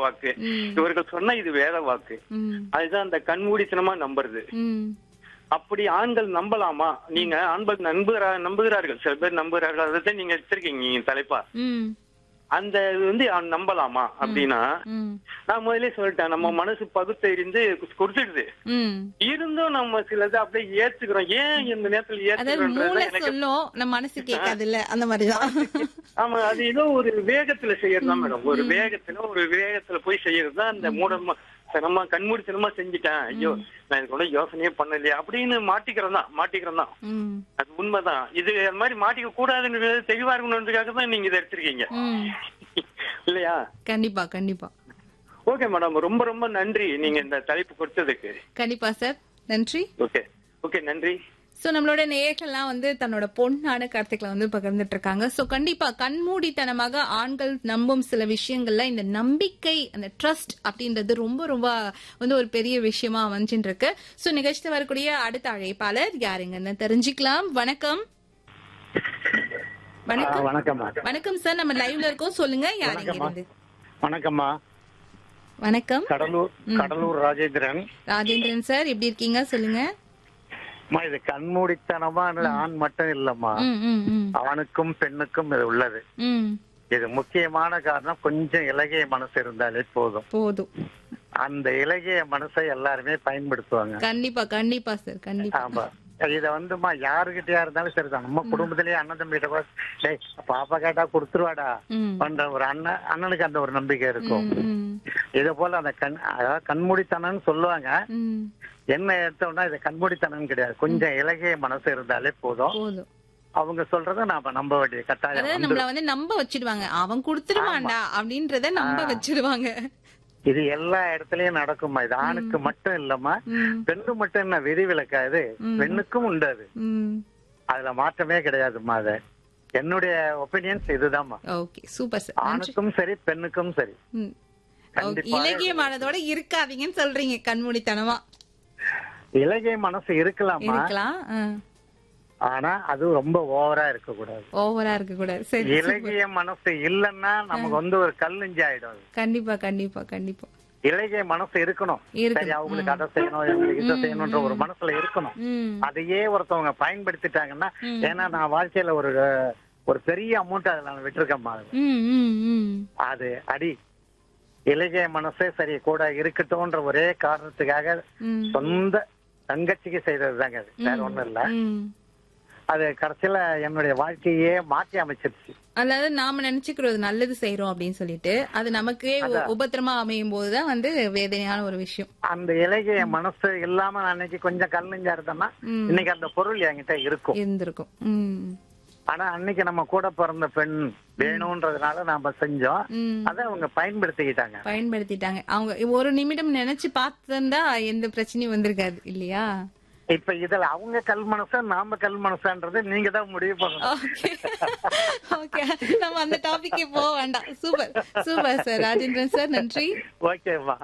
வாக்கு ம். இவர்கள் சொன்ன இது வேத வாக்கு ம் அதுதான் அந்த கண்மூடித்தனமா நம்புறது ம் அப்படி ஆண்கள் நம்பலாமா நீங்க ஆண்கள் நம்புகிறா நம்புகிறார்கள் சில பேர் நம்புகிறார்கள் அதை நீங்க எடுத்திருக்கீங்க நீங்க தலைப்பா ம் அந்த இது வந்து அவன் நம்பலாமா அப்படின்னா ம் நான் முதல்ல சொல்லிட்டேன் நம்ம மனசு பகுத்தறிந்து கொடுத்துடுது ம் இருந்தும் நம்ம சிலது அப்படியே ஏத்துக்கிறோம் ஏன் இந்த நேரத்துல அதாவது மூளை ஏத்துக்கிறோம் எனக்கு சொல்லும் நம்ம மனசு கேட்காதுல்ல அந்த மாதிரிதான் ஆமா அது ஏதோ ஒரு வேகத்துல செய்யறதுதான் மேடம் ஒரு வேகத்துல ஒரு வேகத்துல போய் செய்யறது தான் அந்த மூடமா நம்ம கண்மூடித்தனமா செஞ்சுட்டேன் ஐயோ நான் இது கூட யோசனையே பண்ணலையே அப்படின்னு மாட்டிக்கிறோம் தான் மாட்டிக்கிறோம் தான் ம் அது உண்மைதான் இது அது மாதிரி மாட்டிக்க கூடாதுன்னு தெளிவா இருக்கணுன்றதுக்காக தான் நீங்க இதை எடுத்திருக்கீங்க ம் இல்லையா கண்டிப்பா கண்டிப்பா ஓகே மேடம் ரொம்ப ரொம்ப நன்றி நீங்க இந்த தலைப்பு கொடுத்ததுக்கு கண்டிப்பா சார் நன்றி ஓகே ஓகே நன்றி சோ நம்மளோட நேயர்கள்லாம் வந்து தன்னோட பொண்ணான கருத்துக்களை வந்து பகிர்ந்துட்டு இருக்காங்க சோ கண்டிப்பா கண்மூடித்தனமாக ஆண்கள் நம்பும் சில விஷயங்கள்ல இந்த நம்பிக்கை அந்த ட்ரஸ்ட் அப்படின்றது ரொம்ப ரொம்ப வந்து ஒரு பெரிய விஷயமா அமைஞ்சிட்டு இருக்கு சோ நிகழ்ச்சி வரக்கூடிய அடுத்த அழைப்பாளர் யாருங்கன்னு தெரிஞ்சுக்கலாம் வணக்கம் வணக்கம் வணக்கம்மா வணக்கம் சார் நம்ம லைவ்ல இருக்கோம் சொல்லுங்க யாருங்க இருந்து வணக்கம்மா வணக்கம் கடலூர் கடலூர் ராஜேந்திரன் ராஜேந்திரன் சார் எப்படி இருக்கீங்க சொல்லுங்க அம்மா இது கண்மூடித்தனமா ஆண் மட்டும் இல்லம்மா ம் ம் ம் ஆணுக்கும் பெண்ணுக்கும் இது உள்ளது ம் இது முக்கியமான காரணம் கொஞ்சம் இலகிய மனசு இருந்தாலே போதும் போதும் அந்த இலகிய மனசை எல்லாருமே பயன்படுத்துவாங்க கண்டிப்பா கண்டிப்பா சார் கண்டிப்பா ஆமா இத வந்துமா யாருகிட்டயா இருந்தாலும் சரிதான் நம்ம குடும்பத்திலேயே அண்ணன் தம்பிகிட்ட கூட டேய் பாப்பா கேட்டா கொடுத்துருவாடா ம் பண்ற ஒரு அண்ணன் அண்ணனுக்கு அந்த ஒரு நம்பிக்கை இருக்கும் ம், ம், இத போல அந்த கண் அதாவது கண்மூடித்தனம்னு சொல்லுவாங்க ம். என்ன எடுத்தோம்னா இது கண்மூடித்தனம் கிடையாது கொஞ்சம் இலகிய மனசு இருந்தாலே போதும் போதும் அவங்க சொல்றத நாம நம்ப வேண்டிய கட்டாயம் அதாவது வந்துரும். நம்மள வந்து நம்ப வச்சிடுவாங்க அவன் கொடுத்துருவான்டா அப்படின்றத நம்ப வச்சிடுவாங்க இது எல்லா இடத்துலயும் நடக்குமா இது ஆணுக்கு மட்டும் இல்லம்மா ம், பெண்ணு மட்டும் என்ன விதிவிலக்கா இது ம். பெண்ணுக்கும் உண்டு அது ம். அதுல மாற்றமே கிடையாதும்மா அது என்னுடைய ஒப்பீனியன்ஸ் இதுதாம்மா ஓகே சூப்பர் சார் நன்றி ஆணுக்கும் சரி பெண்ணுக்கும் சரி ம். ஓகே, கண்டிப்பா இலக்கியமானதோட இருக்காதீங்கன்னு சொல்றீங்க கண்மூடித்தனமா இலகிய மனசு இருக்கலாமா இருக்கலாம் ஆனா அது ரொம்ப ஓவரா இருக்க கூடாது ஓவரா இருக்க கூடாது சரி super. இலகிய மனசு இல்லைன்னா நமக்கு வந்து ஒரு கல்லுஞ்சி ஆயிடும் அது. கண்டிப்பா கண்டிப்பா கண்டிப்பா இலகிய மனசு இருக்கணும் இருக்கணும். சரி அவங்களுக்கு அதை செய்யணும் இவங்களுக்கு இதை செய்யணும்ன்ற ஒரு மனசுல இருக்கணும் ம் அதையே ஒருத்தவங்க பயன்படுத்திட்டாங்கன்னா ஏன்னா நான் வாழ்க்கையில ஒரு ஒரு பெரிய அமௌண்ட் அதுல நான் விட்டுருக்கேம்மா அது. ம் ம் ம் அது அடி இலகிய மனசே சரி கூட இருக்கட்டும்ன்ற ஒரே காரணத்துக்காக ம் சொந்த தங்கச்சிக்கு செய்தது தாங்க அது வேற ஒண்ணும் இல்ல ம் அது கடைசியில என்னுடைய வாழ்க்கையே மாற்றி அமைச்சிருச்சு அதாவது நாம நினைச்சுக்கிறது நல்லது செய்யறோம் அப்படின்னு சொல்லிட்டு அது நமக்கே உ- உபத்திரமா அமையும் போதுதான் வந்து வேதனையான ஒரு விஷயம் அந்த இலகிய மனசு இல்லாம நான் அன்னைக்கு கொஞ்சம் கல்லுஞ்சா இருந்தேன்னா ம். இன்னைக்கு அந்த பொருள் என்கிட்ட இருக்கும் இருந்திருக்கும் ம் ஆனா அன்னைக்கு நம்ம கூட பிறந்த பெண் வேணும்ன்றதுனால நாம செஞ்சோம் ம் அதை அவங்க பயன்படுத்திக்கிட்டாங்க பயன்படுத்திட்டாங்க அவங்க ஒரு நிமிடம் நினைச்சு பார்த்திருந்தா எந்த பிரச்சனையும் வந்திருக்காது இல்லையா இப்ப இதுல அவங்க கல் மனசா நாம கல் மனசான்றது நீங்க தான் முடிவு பண்ணணும் ஓகே ஓகே நம்ம அந்த டாபிக்கே போக வேண்டாம் super super sir Rajendran sir நன்றி ஓகேவா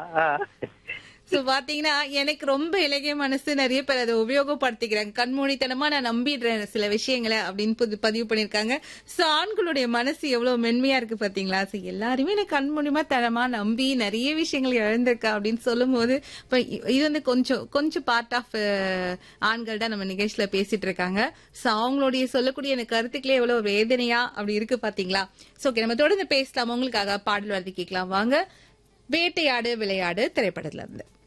சோ பாத்தீங்கன்னா எனக்கு ரொம்ப இலகிய மனசு நிறைய பேர் அதை உபயோகப்படுத்திக்கிறாங்க கண்மூடித்தனமா நான் நம்பிடுறேன் சில விஷயங்களை அப்படின்னு புது பதிவு பண்ணிருக்காங்க சோ ஆண்களுடைய மனசு எவ்வளவு மென்மையா இருக்கு பாத்தீங்களா சோ எல்லாருமே எனக்கு கண்மூடிமா தனமா நம்பி நிறைய விஷயங்கள் இழந்திருக்கா அப்படின்னு சொல்லும் போது இப்ப இ- இது வந்து கொஞ்சம் கொஞ்சம் பார்ட் ஆஃப் ஆண்கள் தான் நம்ம நிகழ்ச்சியில பேசிட்டு இருக்காங்க சோ அவங்களுடைய சொல்லக்கூடிய எனக்கு கருத்துக்களே எவ்வளவு வேதனையா அப்படி இருக்கு பாத்தீங்களா சோ ஓகே நம்ம தொடர்ந்து பேசலாம் உங்களுக்காக பாடல் வரது கேட்கலாம் வாங்க வேட்டையாடு விளையாடு திரைப்படத்துல இருந்து